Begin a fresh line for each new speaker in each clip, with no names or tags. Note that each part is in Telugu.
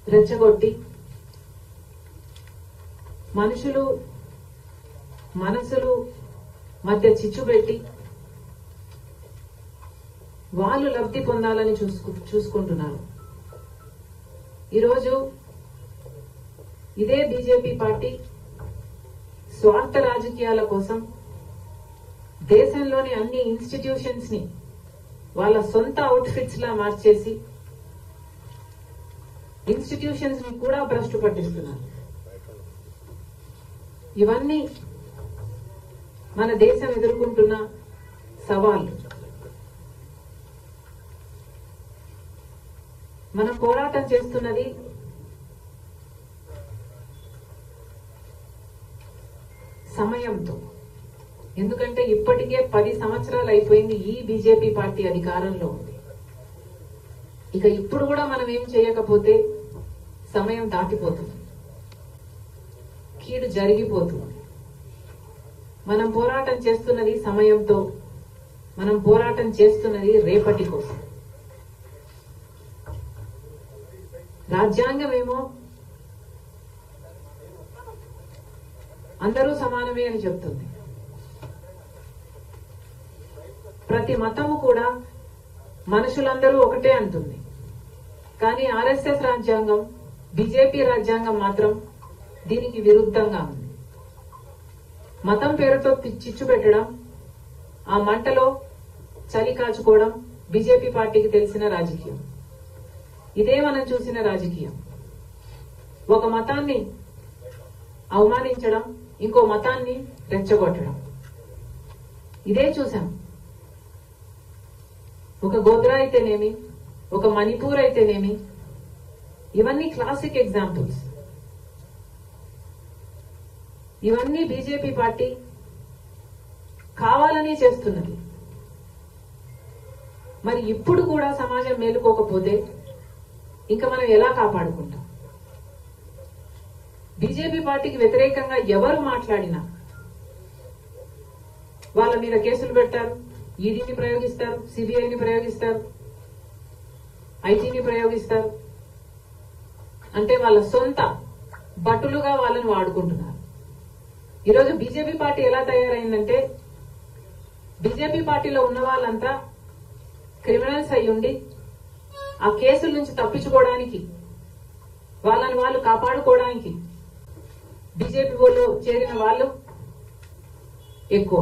రెచ్చగొట్టి మనుషులు మనసులు మధ్య చిచ్చు పెట్టి వాళ్ళు లబ్ధి పొందాలని చూసుకు చూసుకుంటున్నారు ఈరోజు ఇదే బీజేపీ పార్టీ స్వార్థ రాజకీయాల కోసం దేశంలోని అన్ని ఇన్స్టిట్యూషన్స్ ని వాళ్ళ సొంత అవుట్ఫిట్స్ లా మార్చేసి ఇన్స్టిట్యూషన్స్ ని కూడా భ్రష్టు పట్టిస్తున్నారు ఇవన్నీ మన దేశం ఎదుర్కొంటున్న సవాళ్లు మనం పోరాటం చేస్తున్నది సమయంతో ఎందుకంటే ఇప్పటికే పది సంవత్సరాలు అయిపోయింది ఈ బీజేపీ పార్టీ అధికారంలో ఉంది ఇక ఇప్పుడు కూడా మనం ఏం చేయకపోతే సమయం దాటిపోతుంది కీడు జరిగిపోతుంది మనం పోరాటం చేస్తున్నది సమయంతో మనం పోరాటం చేస్తున్నది రేపటి కోసం రాజ్యాంగమేమో అందరూ సమానమే అని చెప్తుంది ప్రతి మతము కూడా మనుషులందరూ ఒకటే అంటుంది కానీ ఆర్ఎస్ఎస్ రాజ్యాంగం బీజేపీ రాజ్యాంగం మాత్రం దీనికి విరుద్ధంగా ఉంది మతం పేరుతో తి- చిచ్చు పెట్టడం ఆ మంటలో చలి కాచుకోవడం బీజేపీ పార్టీకి తెలిసిన రాజకీయం ఇదే మనం చూసిన రాజకీయం ఒక మతాన్ని అవమానించడం ఇంకో మతాన్ని రెచ్చగొట్టడం ఇదే చూసాం ఒక గోద్రా అయితేనేమి ఒక మణిపూర్ అయితేనేమి ఇవన్నీ క్లాసిక్ ఎగ్జాంపుల్స్ ఇవన్నీ బీజేపీ పార్టీ కావాలని చేస్తున్నది మరి ఇప్పుడు కూడా సమాజం మేలుకోకపోతే ఇంకా మనం ఎలా కాపాడుకుంటాం బీజేపీ పార్టీకి వ్యతిరేకంగా ఎవరు మాట్లాడినా వాళ్ళ మీద కేసులు పెట్టారు ఈడీని ప్రయోగిస్తారు సిబిఐని ప్రయోగిస్తారు ఐటీని ప్రయోగిస్తారు అంటే వాళ్ళ సొంత భటులుగా వాళ్ళని వాడుకుంటున్నారు ఈరోజు బీజేపీ పార్టీ ఎలా తయారైందంటే బీజేపీ పార్టీలో ఉన్న వాళ్ళంతా క్రిమినల్స్ అయి ఉండి ఆ కేసుల నుంచి తప్పించుకోవడానికి వాళ్ళని వాళ్ళు కాపాడుకోవడానికి బీజేపీ వాళ్ళు చేరిన వాళ్ళు ఎక్కువ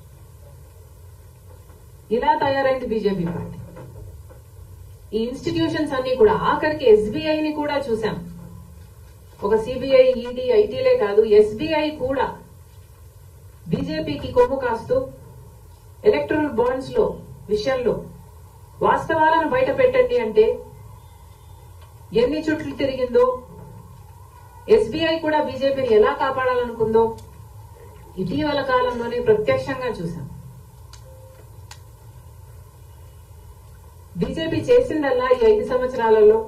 ఇలా తయారైంది బీజేపీ పార్టీ ఈ ఇన్స్టిట్యూషన్స్ అన్ని కూడా ఆఖరికి ఎస్బీఐని కూడా చూసాం ఒక సిబిఐ ఈడీ ఐటీలే కాదు ఎస్బీఐ కూడా బీజేపీకి కొమ్ము కాస్తూ ఎలక్ట్రల్ బాండ్స్ లో విషయంలో వాస్తవాలను బయట పెట్టండి అంటే ఎన్ని చుట్లు తిరిగిందో ఎస్బీఐ కూడా బీజేపీని ఎలా కాపాడాలనుకుందో ఇటీవల కాలంలోనే ప్రత్యక్షంగా చూశాం బీజేపీ చేసిందల్లా ఈ ఐదు సంవత్సరాలలో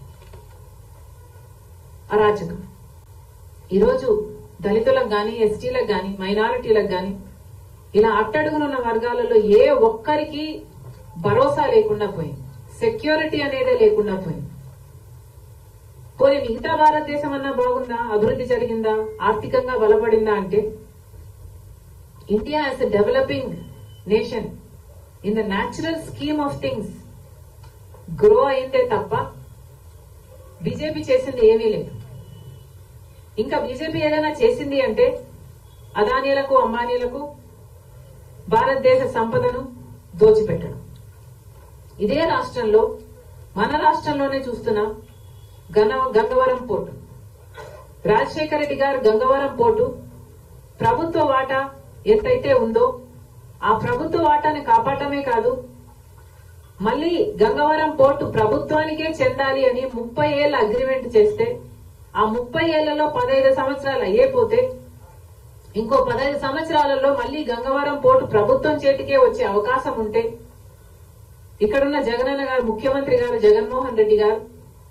అరాచకం ఈరోజు దళితులకు గాని ఎస్టీలకు గాని మైనారిటీలకు గాని ఇలా అట్టడుగునున్న వర్గాలలో ఏ ఒక్కరికి భరోసా లేకుండా పోయింది సెక్యూరిటీ అనేదే లేకుండా పోయింది పోనీ మిగతా భారతదేశం అన్నా బాగుందా అభివృద్ధి జరిగిందా ఆర్థికంగా బలపడిందా అంటే India as a developing nation in the natural scheme of things grow అయిందే తప్ప బీజేపీ చేసింది ఏమీ లేదు ఇంకా బీజేపీ ఏదైనా చేసింది అంటే అదానీలకు అంబానీలకు భారతదేశ సంపదను దోచిపెట్టడం ఇదే రాష్ట్రంలో మన రాష్ట్రంలోనే చూస్తున్నాం గన గంగవరం పోర్టు రాజశేఖర రెడ్డి గారు గంగవరం పోర్టు ప్రభుత్వ వాటా ఎంతైతే ఉందో ఆ ప్రభుత్వ వాటాని కాపాడటమే కాదు మళ్ళీ గంగవరం పోర్టు ప్రభుత్వానికే చెందాలి అని ముప్పై ఏళ్ల అగ్రిమెంట్ చేస్తే ఆ ముప్పై ఏళ్లలో పదహైదు సంవత్సరాలు అయ్యేపోతే ఇంకో పదహైదు సంవత్సరాలలో మళ్ళీ గంగవరం పోర్టు ప్రభుత్వం చేతికే వచ్చే అవకాశం ఉంటే ఇక్కడున్న జగనన్న గారు ముఖ్యమంత్రి గారు జగన్మోహన్ రెడ్డి గారు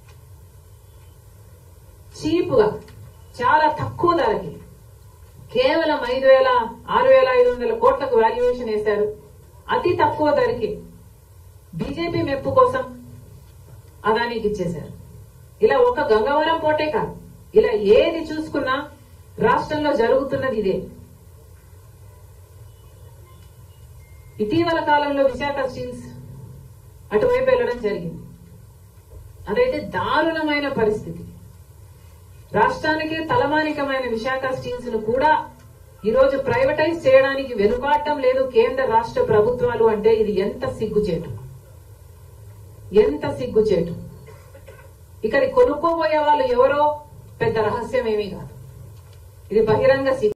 చీప్ గా చాలా తక్కువ ధరకి కేవలం ఐదు వేల ఆరు వేల ఐదు వందల కోట్లకు వాల్యుయేషన్ వేశారు అతి తక్కువ ధరకి బీజేపీ మెప్పు కోసం అదానికి ఇచ్చేశారు ఇలా ఒక గంగవరం పోటే కాదు ఇలా ఏది చూసుకున్నా రాష్ట్రంలో జరుగుతున్నది ఇదే ఇటీవల కాలంలో విశాఖ స్టీల్స్ అటువైపు వెళ్ళడం జరిగింది అదైతే దారుణమైన పరిస్థితి రాష్ట్రానికి తలమానికమైన విశాఖ స్టీల్స్ ను కూడా ఈరోజు ప్రైవేటైజ్ చేయడానికి వెనుకాడటం లేదు కేంద్ర రాష్ట్ర ప్రభుత్వాలు అంటే ఇది ఎంత సిగ్గుచేటు ఎంత సిగ్గుచేటు ఇక్కడి కొనుక్కోబోయే వాళ్ళు ఎవరో పెద్ద రహస్యం ఏమీ కాదు ఇది బహిరంగ సిగ్గు